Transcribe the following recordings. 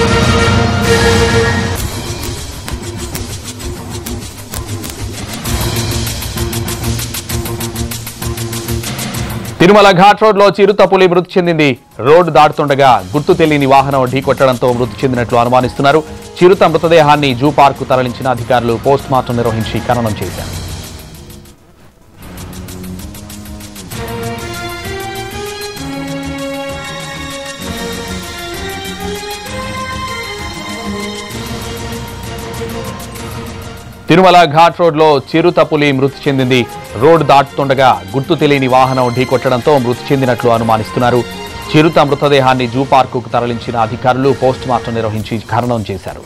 Tirumala ghat road లో చిరుతపులి మృతి చెందింది రోడ్డు దాటుతుండగా గుర్తు తెలియని వాహనం ఢీకొట్టడంతో మృతి చెందినట్లు అనుమానిస్తున్నారు చిరుత మృతదేహాన్ని జూ పార్కు తరలించిన అధికారులు పోస్ట్ మార్టం నిర్వహించి ఖననం చేశారు తిరుమల ఘాట్ రోడ్ లో చిరుతపులి మృతి చెందింది రోడ్డు దాటుతుండగా గుర్తు తెలియని వాహనం ఢీకొట్టడంతో మృతి చెందినట్లు అనుమానిస్తున్నారు చిరుత మృతదేహాన్ని జూ పార్కుకు తరలించిన అధికారులు పోస్ట్ మార్టం నిర్వహించి ఖననం చేశారు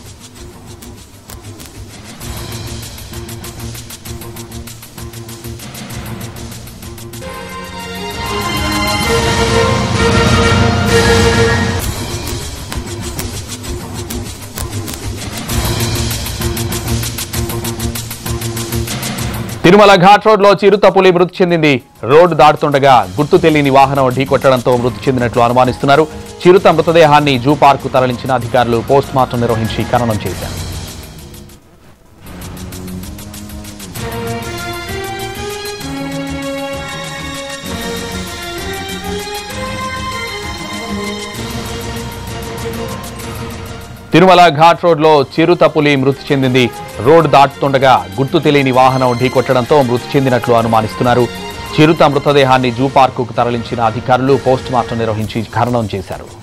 తిరుమల ఘాట్ రోడ్ లో చిరుతపులి మృతి చెందింది రోడ్డు దాటుతుండగా గుర్తు తెలియని వాహనం ఢీకొట్టడంతో మృతి చెందినట్లు అనుమానిస్తున్నారు చిరుత మృతదేహాన్ని జూ పార్కు తరలించిన అధికారులు పోస్ట్ మార్టం నిర్వహించి ఖననం చేశారు తిరుమల ఘాట్ రోడ్ లో చిరుతపులి మృతి చెందింది రోడ్డు దాటుతుండగా గుర్తు తెలియని వాహనం ఢీకొట్టడంతో మృతి చెందినట్లు అనుమానిస్తున్నారు చిరుత మృతదేహాన్ని జూ పార్కుకు తరలించిన అధికారులు పోస్ట్ మార్టం నిర్వహించి ఖననం చేశారు